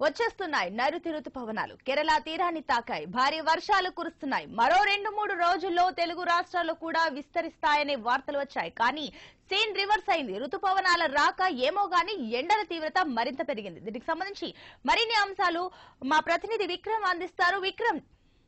వచ్చేస్తున్నాయి నైరుతి రుతుపవనాలు కేరళ తీరాన్ని తాకాయి భారీ వర్షాలు కురుస్తున్నాయి మరో రెండు మూడు రోజుల్లో తెలుగు రాష్ట్రాల్లో కూడా విస్తరిస్తాయనే వార్తలు వచ్చాయి కానీ సీన్ రివర్స్ అయింది రుతుపవనాల రాక ఏమో గానీ ఎండల తీవ్రత మరింత పెరిగింది దీనికి సంబంధించి మరిన్ని అంశాలు మా ప్రతినిధి విక్రమ్ అందిస్తారు విక్రమ్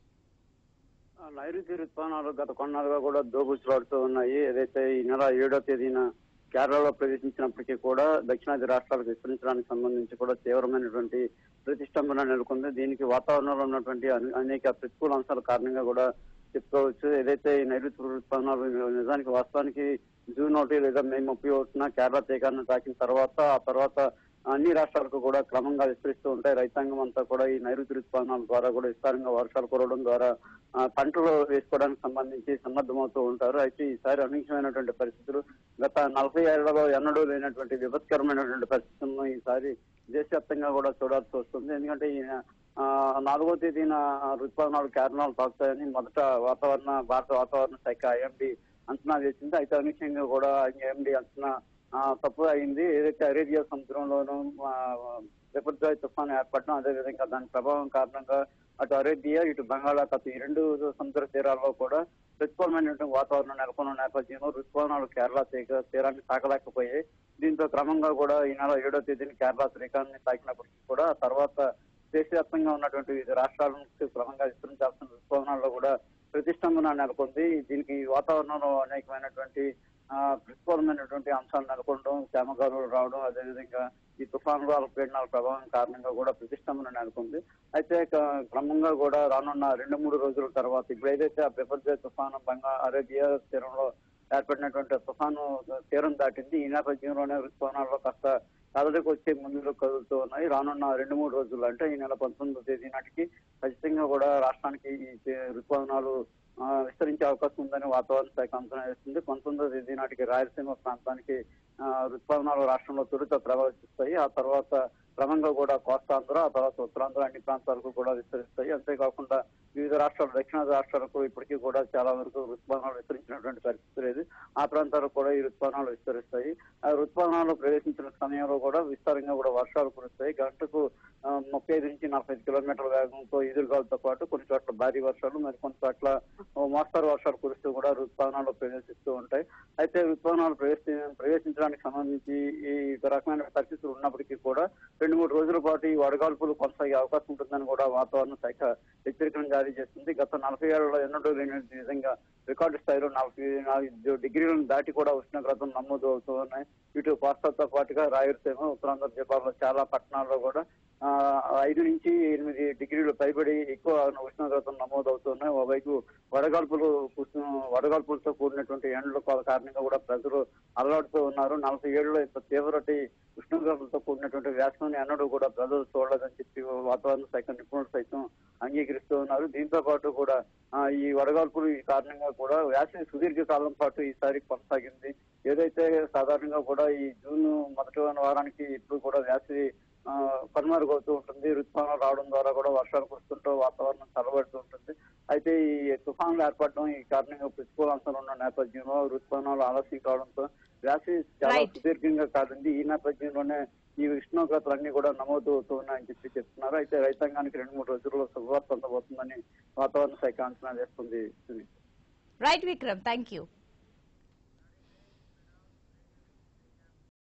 ఆ నైరుతి ఋతుపవనాలు గత కొన్నాళ్ళుగా కూడా దోబుచ్చులాడుతూ ఉన్నాయి ఏదైతే ఈ నెల ఏడో తేదీన కేరళలో ప్రవేశించినప్పటికీ కూడా దక్షిణాది రాష్ట్రాలకు విస్తరించడానికి సంబంధించి కూడా తీవ్రమైనటువంటి ప్రతిష్టంభన నెలకొంది దీనికి వాతావరణంలో ఉన్నటువంటి అనే- అనేక ప్రతికూల అంశాల కారణంగా కూడా చెప్పుకోవచ్చు ఏదైతే ఈ నైరుతి ఋతుపవనాలు నిజానికి వాస్తవానికి జూన్ ఒకటి లేదా మే ముప్పై ఒకటిన కేరళ తీరాన్ని తాకిన తర్వాత ఆ తర్వాత అన్ని రాష్ట్రాలకు కూడా క్రమంగా విస్తరిస్తూ ఉంటాయి రైతాంగం అంతా కూడా ఈ నైరుతి ఋతుపవనాల ద్వారా కూడా విస్తారంగా వర్షాలు కురవడం ద్వారా ఆ, పంటలు వేసుకోవడానికి సంబంధించి సన్నద్ధమవుతూ ఉంటారు అయితే ఈసారి అనూహ్యమైనటువంటి పరిస్థితులు గత నలభై ఏళ్లలో ఎన్నడూ లేనటువంటి విపత్కరమైనటువంటి పరిస్థితులను ఈసారి దేశవ్యాప్తంగా కూడా చూడాల్సి వస్తుంది ఎందుకంటే ఈ ఆ, నాలుగో తేదీన ఋతుపవనాలు కేరళలు తాకుతాయని మొదట వాతావరణ భారత వాతావరణ శాఖ ఐఎండి అంచనా వేసింది అయితే అనూహ్యంగా కూడా ఐఎండి అంచనా ఆ, తప్పు అయింది ఏదైతే అరేబియా సముద్రంలోనూ ఆ, విపర్జాయ తుఫాను ఏర్పడడం అదేవిధంగా దాని ప్రభావం కారణంగా అటు అరేబియా ఇటు బంగాళాఖాతం ఈ రెండు సముద్ర తీరాల్లో కూడా ప్రతికూలమైనటువంటి వాతావరణం నెలకొన్న నేపథ్యంలో ఋతుపవనాలు కేరళ తీగ తీరాన్ని తాకలేకపోయాయి దీంతో క్రమంగా కూడా ఈ నెల ఏడో తేదీన కేరళ శ్రీకాంత్ని తాకినప్పటికీ కూడా ఆ తర్వాత దేశవ్యాప్తంగా ఉన్నటువంటి వివిధ రాష్ట్రాల నుంచి క్రమంగా విస్తరించాల్సిన ఋతుపవనాల్లో కూడా ప్రతిష్టంభన నెలకొంది దీనికి వాతావరణంలో అనేకమైనటువంటి ఆ, ప్రతికూలమైనటువంటి అంశాలు నెలకొనడం క్షేమగాలులు రావడం అదేవిధంగా ఈ తుఫానులు అల్పపీడనాల ప్రభావం కారణంగా కూడా ప్రతిష్టంభన నెలకొంది అయితే క- క్రమంగా కూడా రానున్న రెండు మూడు రోజుల తర్వాత ఇప్పుడు ఏదైతే ఆ బిపర్జయ తుఫాను బంగా అరేబియా తీరంలో ఏర్పడినటువంటి తుఫాను తీరం దాటింది ఈ నేపథ్యంలోనే ఋతుపవనాల్లో కాస్త కదలికి వచ్చే ముందులో కదులుతూ ఉన్నాయి రానున్న రెండు మూడు రోజులు అంటే ఈ నెల పంతొమ్మిదో తేదీ నాటికి ఖచ్చితంగా కూడా రాష్ట్రానికి ఈ తే- ఋతుపవనాలు ఆ, విస్తరించే అవకాశం ఉందని వాతావరణ శాఖ అంచనా వేస్తుంది పంతొమ్మిదో తేదీ నాటికి రాయలసీమ ప్రాంతానికి ఆ, ఋతుపవనాలు రాష్ట్రంలో తొలుత ప్రవేశిస్తాయి ఆ తర్వాత క్రమంగా కూడా కోస్తాంధ్ర ఆ తర్వాత ఉత్తరాంధ్ర అన్ని ప్రాంతాలకు కూడా విస్తరిస్తాయి అంతేకాకుండా వివిధ రాష్ట్రాలు దక్షిణాది రాష్ట్రాలకు ఇప్పటికీ కూడా చాలా వరకు ఋతుపవనాలు విస్తరించినటువంటి పరిస్థితి లేదు ఆ ప్రాంతాలకు కూడా ఈ ఋతుపవనాలు విస్తరిస్తాయి ఆ ఋతుపవనాలు ప్రవేశించిన సమయంలో కూడా విస్తారంగా కూడా వర్షాలు కురుస్తాయి గంటకు ఆ, ముప్పై ఐదు నుంచి నలభై ఐదు కిలోమీటర్ల వేగంతో ఎదురుగాలతో పాటు కొన్ని చోట్ల భారీ వర్షాలు మరి కొన్ని చోట్ల ఓ మోస్తరు వర్షాలు కురుస్తూ కూడా ఋతుపవనాలు ప్రవేశిస్తూ ఉంటాయి అయితే ఋతుపవనాలు ప్రవేశి ప్రవేశించడానికి సంబంధించి ఈ రకమైన పరిస్థితులు ఉన్నప్పటికీ కూడా రెండు మూడు రోజుల పాటు ఈ వడగాల్పులు కొనసాగే అవకాశం ఉంటుందని కూడా వాతావరణ శాఖ హెచ్చరికలను జారీ చేస్తుంది గత నలభై ఏళ్లలో ఎన్నడూ లేని విధంగా రికార్డు స్థాయిలో నలభై నాలుగు డిగ్రీలను దాటి కూడా ఉష్ణోగ్రతలు నమోదు అవుతూ ఉన్నాయి ఇటు కోస్తాతో పాటుగా రాయలసీమ ఉత్తరాంధ్ర జిల్లాలో చాలా పట్టణాల్లో కూడా ఆ, ఐదు నుంచి ఎనిమిది డిగ్రీలు పైబడి ఎక్కువ ఉష్ణోగ్రతలు నమోదు అవుతున్నాయి ఓవైపు వడగాల్పులు కుస్తు- వడగాల్పులతో కూడినటువంటి ఎండల కారణంగా కూడా ప్రజలు అలవాటుతూ ఉన్నారు నలభై ఏళ్ళలో ఇంత తీవ్రటి ఉష్ణోగ్రతలతో కూడినటువంటి వ్యాసం ఎన్నడూ కూడా ప్రజలు చూడలేదని చెప్పి వాతావరణ శాఖ నిపుణులు సైతం అంగీకరిస్తూ ఉన్నారు దీంతో పాటు కూడా ఆ, ఈ వడగాల్పులు ఈ కారణంగా కూడా వేసవి సుదీర్ఘ కాలం పాటు ఈసారి కొనసాగింది ఏదైతే సాధారణంగా కూడా ఈ జూన్ మొదటి వారానికి ఇప్పుడు కూడా వేసవి ఆ, కనుమరుగవుతూ ఉంటుంది ఋతుపవనాలు రావడం ద్వారా కూడా వర్షాలు కురుస్తుంటూ వాతావరణం చల్లబడుతూ ఉంటుంది అయితే ఈ తుఫాన్లు ఏర్పడడం ఈ కారణంగా ప్రతికూల అంశాలు ఉన్న నేపథ్యంలో ఋతుపవనాలు ఆలస్యం కావడంతో వేసవి చాలా Right. సుదీర్ఘంగా కాదండి ఈ నేపథ్యంలోనే ఈ ఉష్ణోగ్రతలన్నీ కూడా నమోదు అవుతూ ఉన్నాయని చెప్పి చెప్తున్నారు అయితే రైతాంగానికి రెండు మూడు రోజుల్లో శుభవార్త అందబోతుందని వాతావరణ శాఖ అంచనా వేస్తుంది Sunil right Vikram thank you